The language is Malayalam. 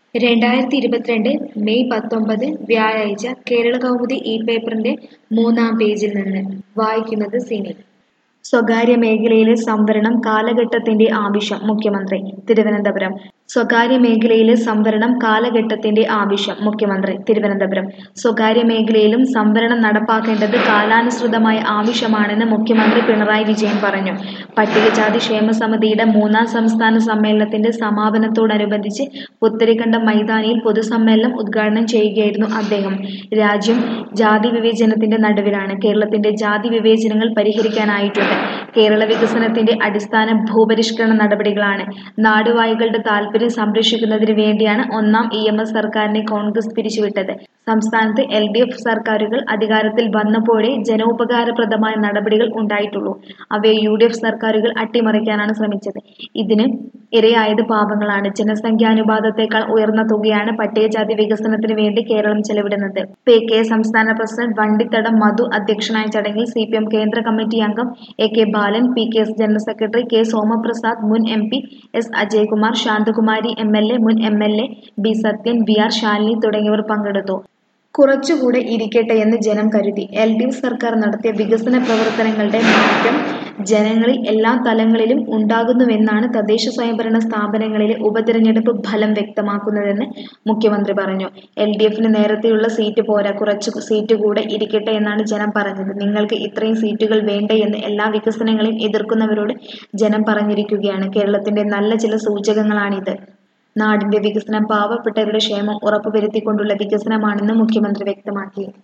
രണ്ടായിരത്തി ഇരുപത്തിരണ്ട് മെയ് പത്തൊമ്പത് വ്യാഴാഴ്ച കേരള കൗമുദി ഈ പേപ്പറിന്റെ മൂന്നാം പേജിൽ നിന്ന് വായിക്കുന്നത് സിനി സ്വകാര്യ മേഖലയിലെ സംവരണം കാലഘട്ടത്തിന്റെ ആവശ്യം മുഖ്യമന്ത്രി തിരുവനന്തപുരം സ്വകാര്യ മേഖലയിലെ സംവരണം കാലഘട്ടത്തിന്റെ ആവശ്യം മുഖ്യമന്ത്രി തിരുവനന്തപുരം സ്വകാര്യ മേഖലയിലും സംവരണം നടപ്പാക്കേണ്ടത് കാലാനുസൃതമായ ആവശ്യമാണെന്ന് മുഖ്യമന്ത്രി പിണറായി വിജയൻ പറഞ്ഞു പട്ടികജാതി ക്ഷേമ സമിതിയുടെ മൂന്നാം സംസ്ഥാന സമ്മേളനത്തിന്റെ സമാപനത്തോടനുബന്ധിച്ച് പുത്തരിക്കണ്ടം മൈതാനിയിൽ പൊതുസമ്മേളനം ഉദ്ഘാടനം ചെയ്യുകയായിരുന്നു അദ്ദേഹം രാജ്യം ജാതി വിവേചനത്തിന്റെ നടുവിലാണ് കേരളത്തിന്റെ ജാതി വിവേചനങ്ങൾ പരിഹരിക്കാനായിട്ടുണ്ട് കേരള വികസനത്തിന്റെ അടിസ്ഥാന ഭൂപരിഷ്കരണ നടപടികളാണ് നാടുവാഴികളുടെ താൽപര്യം സംരക്ഷിക്കുന്നതിന് വേണ്ടിയാണ് ഒന്നാം ഇ എം എസ് സർക്കാരിനെ കോൺഗ്രസ് പിരിച്ചുവിട്ടത് സംസ്ഥാനത്ത് എൽ ഡി എഫ് സർക്കാരുകൾ അധികാരത്തിൽ വന്നപ്പോഴേ ജനോപകാരപ്രദമായ നടപടികൾ ഉണ്ടായിട്ടുള്ളൂ അവയെ യു ഡി എഫ് സർക്കാരുകൾ അട്ടിമറിക്കാനാണ് ശ്രമിച്ചത് ഇതിന് ഇരയായത് പാവങ്ങളാണ് ജനസംഖ്യാനുപാതത്തെക്കാൾ ഉയർന്ന തുകയാണ് പട്ടികജാതി വികസനത്തിന് വേണ്ടി കേരളം ചെലവിടുന്നത് പി കെ സംസ്ഥാന പ്രസിഡന്റ് വണ്ടിത്തടം മധു അധ്യക്ഷനായ ചടങ്ങിൽ സി പി എം കേന്ദ്ര കമ്മിറ്റി അംഗം A K Balan P K S general secretary K Somaprasad മുൻ M P S Ajayakumar Santhakumari M L A മുൻ M L A B Sathyan V R Shalini തുടങ്ങിയവർ പങ്കെടുത്തു കുറച്ചുകൂടെ ഇരിക്കട്ടെ എന്ന് ജനം കരുതി എൽ ഡി എഫ് സർക്കാർ നടത്തിയ വികസന പ്രവർത്തനങ്ങളുടെ മാറ്റം ജനങ്ങളിൽ എല്ലാ തലങ്ങളിലും ഉണ്ടാകുന്നുവെന്നാണ് തദ്ദേശ സ്വയംഭരണ സ്ഥാപനങ്ങളിലെ ഉപതെരഞ്ഞെടുപ്പ് ഫലം വ്യക്തമാക്കുന്നതെന്ന് മുഖ്യമന്ത്രി പറഞ്ഞു എൽ ഡി എഫിന് നേരത്തെയുള്ള സീറ്റ് പോരാ കുറച്ച് സീറ്റ് കൂടെ ഇരിക്കട്ടെ എന്നാണ് ജനം പറഞ്ഞത് നിങ്ങൾക്ക് ഇത്രയും സീറ്റുകൾ വേണ്ടേ എന്ന് എല്ലാ വികസനങ്ങളെയും എതിർക്കുന്നവരോട് ജനം പറഞ്ഞിരിക്കുകയാണ് കേരളത്തിന്റെ നല്ല ചില സൂചകങ്ങളാണിത് നാടിന്റെ വികസനം പാവപ്പെട്ടവരുടെ ക്ഷേമം ഉറപ്പുവരുത്തിക്കൊണ്ടുള്ള വികസനമാണെന്ന് മുഖ്യമന്ത്രി വ്യക്തമാക്കി